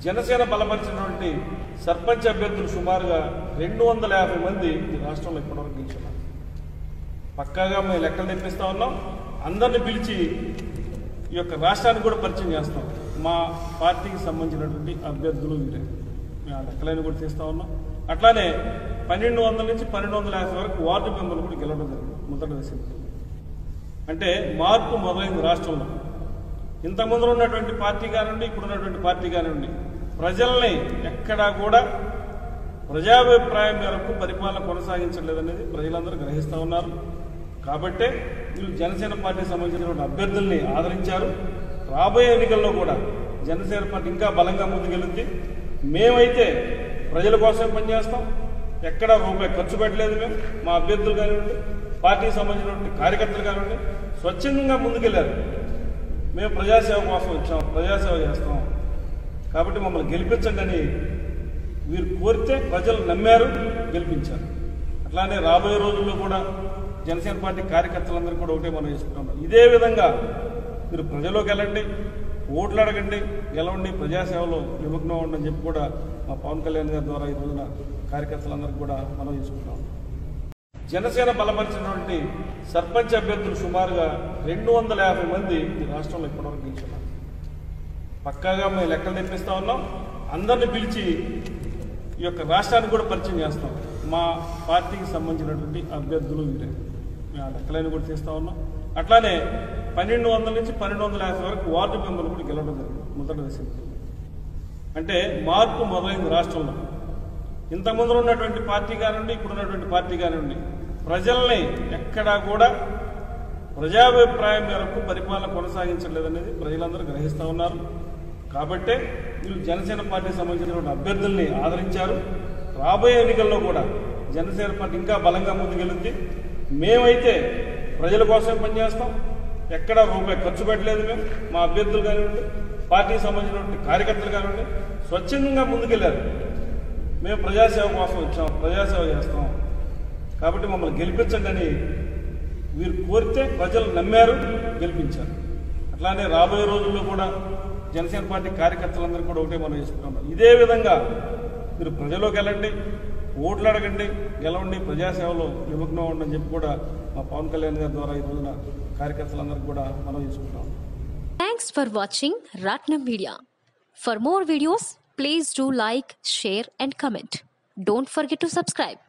జనసేన బలపరిచినటువంటి సర్పంచ్ అభ్యర్థులు సుమారుగా రెండు వందల యాభై మంది ఈ రాష్ట్రంలో ఇప్పటివరకు గెలుచున్నారు పక్కాగా మేము లెక్కలు తెప్పిస్తా ఉన్నాం అందరిని పిలిచి ఈ యొక్క రాష్ట్రానికి కూడా పరిచయం చేస్తాం మా పార్టీకి సంబంధించినటువంటి అభ్యర్థులు వీరే మేము ఆ లెక్కలైన కూడా తీస్తా ఉన్నాం అట్లానే పన్నెండు వందల నుంచి పన్నెండు వందల యాభై వరకు వార్డు మెంబర్లు కూడా గెలవడం జరిగింది మొదటి దశలో అంటే మార్పు మొదలైంది రాష్ట్రంలో ఇంతకుముందు ఉన్నటువంటి పార్టీ కానివ్వండి ఇప్పుడు ఉన్నటువంటి పార్టీ కానివ్వండి ప్రజల్ని ఎక్కడా కూడా ప్రజాభిప్రాయం మేరకు పరిపాలన కొనసాగించలేదనేది ప్రజలందరూ గ్రహిస్తూ ఉన్నారు కాబట్టే వీళ్ళు జనసేన పార్టీకి సంబంధించినటువంటి అభ్యర్థుల్ని ఆదరించారు రాబోయే ఎన్నికల్లో కూడా జనసేన పార్టీ ఇంకా బలంగా ముందుకెళ్ళుద్ది మేమైతే ప్రజల కోసం పనిచేస్తాం ఎక్కడా రూపాయి ఖర్చు పెట్టలేదు మేము మా అభ్యర్థులు కానివ్వండి పార్టీకి సంబంధించినటువంటి కార్యకర్తలు కానివ్వండి స్వచ్ఛందంగా ముందుకెళ్లారు మేము ప్రజాసేవ కోసం వచ్చాం ప్రజాసేవ చేస్తాం కాబట్టి మమ్మల్ని గెలిపించండి అని వీరు కోరితే ప్రజలు నమ్మారు గెలిపించారు అట్లానే రాబోయే రోజుల్లో కూడా జనసేన పార్టీ కార్యకర్తలందరూ కూడా ఒకటే మనం చేసుకుంటాం ఇదే విధంగా మీరు ప్రజల్లోకి వెళ్ళండి ఓట్లు అడగండి గెలవండి ప్రజాసేవలో నిమగ్నం అవ్వండి అని చెప్పి కూడా మా పవన్ కళ్యాణ్ గారి ద్వారా ఈ రోజున కార్యకర్తలందరికీ కూడా మనం చేసుకుంటాం జనసేన బలపరిచినటువంటి సర్పంచ్ అభ్యర్థులు సుమారుగా రెండు వందల యాభై మంది ఈ రాష్ట్రంలో ఇప్పటివరకు గెలుచున్నారు పక్కాగా మేము లెక్కలు తెప్పిస్తా ఉన్నాం అందరిని పిలిచి ఈ యొక్క రాష్ట్రానికి కూడా పరిచయం చేస్తాం మా పార్టీకి సంబంధించినటువంటి అభ్యర్థులు వీరే మేము ఆ లెక్కలైన కూడా తీస్తా ఉన్నాం అట్లానే పన్నెండు వందల నుంచి పన్నెండు వందల యాభై వరకు వార్డు మెంబర్లు కూడా గెలవడం జరిగింది మొదటి దశలో అంటే మార్పు మొదలైంది రాష్ట్రంలో ఇంతకుముందు ఉన్నటువంటి పార్టీ కానివ్వండి ఇప్పుడు ఉన్నటువంటి పార్టీ కానివ్వండి ప్రజల్ని ఎక్కడా కూడా ప్రజాభిప్రాయం మేరకు పరిపాలన కొనసాగించలేదనేది ప్రజలందరూ గ్రహిస్తూ ఉన్నారు కాబట్టే వీళ్ళు జనసేన పార్టీకి సంబంధించినటువంటి అభ్యర్థుల్ని ఆదరించారు రాబోయే ఎన్నికల్లో కూడా జనసేన పార్టీ ఇంకా బలంగా ముందుకెళ్ళుద్ది మేమైతే ప్రజల కోసం పనిచేస్తాం ఎక్కడా రూపాయి ఖర్చు పెట్టలేదు మేము మా అభ్యర్థులు కానివ్వండి పార్టీకి సంబంధించినటువంటి కార్యకర్తలు కానివ్వండి స్వచ్ఛందంగా ముందుకెళ్లారు మేము ప్రజాసేవ కోసం వచ్చాం ప్రజాసేవ చేస్తాం కాబట్టి మమ్మల్ని గెలిపించండి అని వీరు కోరితే ప్రజలు నమ్మారు గెలిపించారు అట్లానే రాబోయే రోజుల్లో కూడా జనసేన పార్టీ కార్యకర్తలందరూ కూడా ఒకటే మనం చేసుకుంటాం ఇదే విధంగా మీరు ప్రజల్లోకి వెళ్ళండి ఓట్లు అడగండి గెలవండి ప్రజాసేవలో నిమగ్నం అవ్వండి అని చెప్పి కూడా మా పవన్ కళ్యాణ్ గారి ద్వారా ఈ రోజున కార్యకర్తలందరికీ కూడా మనం చేసుకుంటాం Thanks for watching Ratnam Media. For more videos, please do like, share, and comment. Don't forget to subscribe.